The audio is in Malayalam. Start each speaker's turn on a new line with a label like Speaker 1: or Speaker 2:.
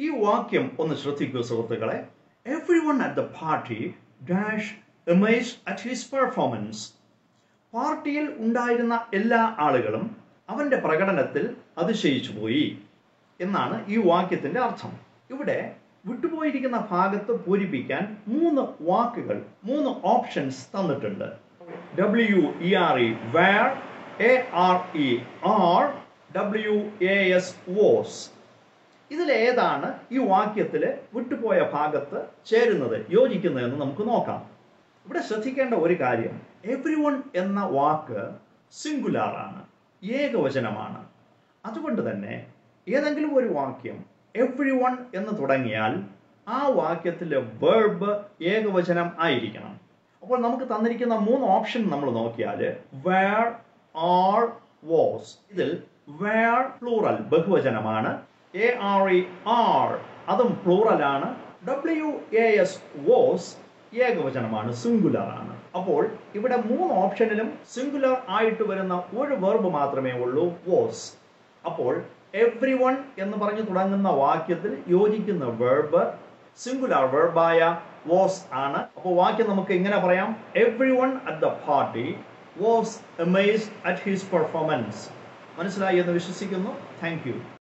Speaker 1: ഈ വാക്യം ഒന്ന് ശ്രദ്ധിക്കൂ സുഹൃത്തുക്കളെ every one at the party dash amazed at his performance പാർട്ടിയിൽ ഉണ്ടായിരുന്ന എല്ലാ ആളുകളും അവന്റെ പ്രകടനത്തിൽ അതിശയിച്ചു പോയി എന്നാണ് ഈ വാക്യത്തിന്റെ അർത്ഥം ഇവിടെ വിട്ടുപോയിരിക്കുന്ന ഭാഗത്ത് പൂരിപ്പിക്കാൻ മൂന്ന് വാക്കുകൾ മൂന്ന് ഓപ്ഷൻസ് തന്നിട്ടുണ്ട് W E R E were A R E are W A S was ഇതിലേതാണ് ഈ വാക്യത്തിൽ വിട്ടുപോയ ഭാഗത്ത് ചേരുന്നത് യോജിക്കുന്നതെന്ന് നമുക്ക് നോക്കാം ഇവിടെ ശ്രദ്ധിക്കേണ്ട ഒരു കാര്യം എവ്രി വൺ എന്ന വാക്ക് സിംഗുലാർ ആണ് ഏകവചനമാണ് അതുകൊണ്ട് തന്നെ ഏതെങ്കിലും ഒരു വാക്യം എവ്രി വൺ എന്ന് തുടങ്ങിയാൽ ആ വാക്യത്തിലെ വേർബ് ഏകവചനം ആയിരിക്കണം അപ്പോൾ നമുക്ക് തന്നിരിക്കുന്ന മൂന്ന് ഓപ്ഷൻ നമ്മൾ നോക്കിയാൽ വേർ ആർ വാസ് ഇതിൽ വേർ പ്ലൂറൽ ബഹുവചനമാണ് എ ആർ ഇ ആർ അതും പ്ലൂറലാണ് ഡബ്ല്യു എ എസ് വോസ് ഏകവചനമാണ് സിംഗുലർ ആണ് അപ്പോൾ ഇവിടെ മൂന്ന് ഓപ്ഷനിലും സിംഗുലർ ആയിട്ട് വരുന്ന ഒരു വെർബ് മാത്രമേ ഉള്ളൂ വോസ് അപ്പോൾ എവ്രി വൺ എന്ന് പറഞ്ഞു തുടങ്ങുന്ന വാക്യത്തിൽ യോജിക്കുന്ന വെർബ് സിംഗുലർ വെർബായ വാസ് ആണ് അപ്പോൾ വാക്യം നമുക്ക് ഇങ്ങനെ പറയാം every one at the party was amazed at his performance മനസ്സിലായി എന്ന് വിശ്വസിക്കുന്നു താങ്ക് യു